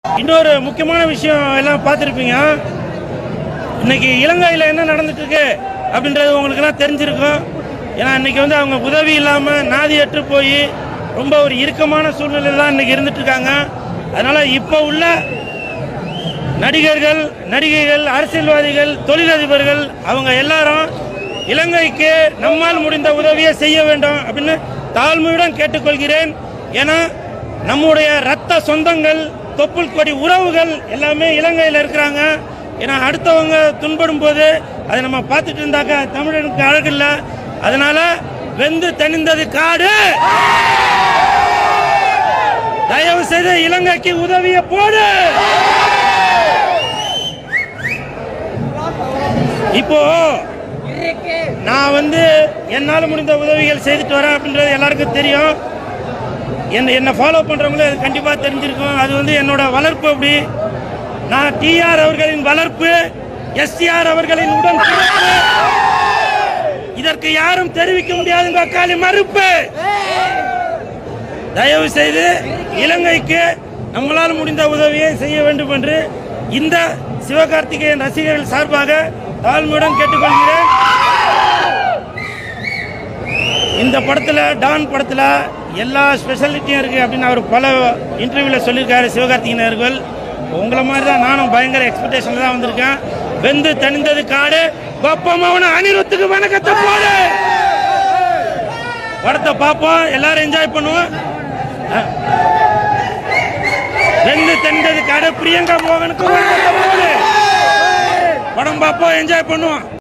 இன்னொரு முக்கியமான விஷயம் எல்லாம் பார்த்துருப்பீங்க இன்னைக்கு இலங்கையில் என்ன நடந்துட்டு இருக்கு அப்படின்றது உங்களுக்கெல்லாம் தெரிஞ்சிருக்கும் ஏன்னா இன்னைக்கு வந்து அவங்க உதவி இல்லாமல் நாதியற்று போய் ரொம்ப ஒரு இறுக்கமான சூழ்நிலையில் தான் இன்னைக்கு இருந்துட்டு இருக்காங்க அதனால இப்போ உள்ள நடிகர்கள் நடிகைகள் அரசியல்வாதிகள் தொழிலதிபர்கள் அவங்க எல்லாரும் இலங்கைக்கு நம்மால் முடிந்த உதவியை செய்ய வேண்டும் அப்படின்னு தாழ்மையுடன் கேட்டுக்கொள்கிறேன் ஏன்னா நம்முடைய ரத்த சொந்தங்கள் தொப்புள் கொடி உறவுகள் எல்லாமே இலங்கையில் இருக்கிறாங்க ஏன்னா அடுத்தவங்க துன்படும் போது அதை நம்ம பார்த்துட்டு இருந்தாக்க தமிழனுக்கு அழகில்லை அதனால வெந்து தணிந்தது காடு தயவு செய்து இலங்கைக்கு உதவியை போடு இப்போ நான் வந்து என்னால் முடிந்த உதவிகள் செய்துட்டு வரேன் அப்படின்றது எல்லாருக்கும் தெரியும் என்ன என்னை ஃபாலோ பண்ணுறவங்களும் அது கண்டிப்பாக தெரிஞ்சிருக்கும் அது வந்து என்னோட வளர்ப்பு அப்படி நான் டிஆர் அவர்களின் வளர்ப்பு எஸ்டிஆர் அவர்களின் உடன் பிறப்பு. இதற்கு யாரும் தெரிவிக்க முடியாதுங்க அக்காலி மறுப்பு தயவு செய்து இலங்கைக்கு நம்மளால் முடிந்த உதவியை செய்ய வேண்டும் என்று இந்த சிவகார்த்திகேயன் ரசிகர்கள் சார்பாக தாழ்மையுடன் கேட்டுக்கொள்கிறேன் இந்த படத்தில் டான் படத்தில் எல்லா ஸ்பெஷாலிட்டியும் இருக்குது அப்படின்னு அவர் பல இன்டர்வியூவில் சொல்லியிருக்காரு சிவகார்த்திகேயன் அவர்கள் உங்களை மாதிரி தான் நானும் பயங்கர எக்ஸ்பெக்டேஷனில் தான் வந்திருக்கேன் வெந்து தணிந்தது காடு பப்பமாவன அனிருத்துக்கு வணக்கத்தை போடு படத்தை பார்ப்போம் எல்லாரும் என்ஜாய் பண்ணுவோம் அஹ். வெந்து தணிந்தது காடு பிரியங்கா மோகனுக்கு வணக்கத்தை போடு படம் பார்ப்போம் என்ஜாய் பண்ணுவோம்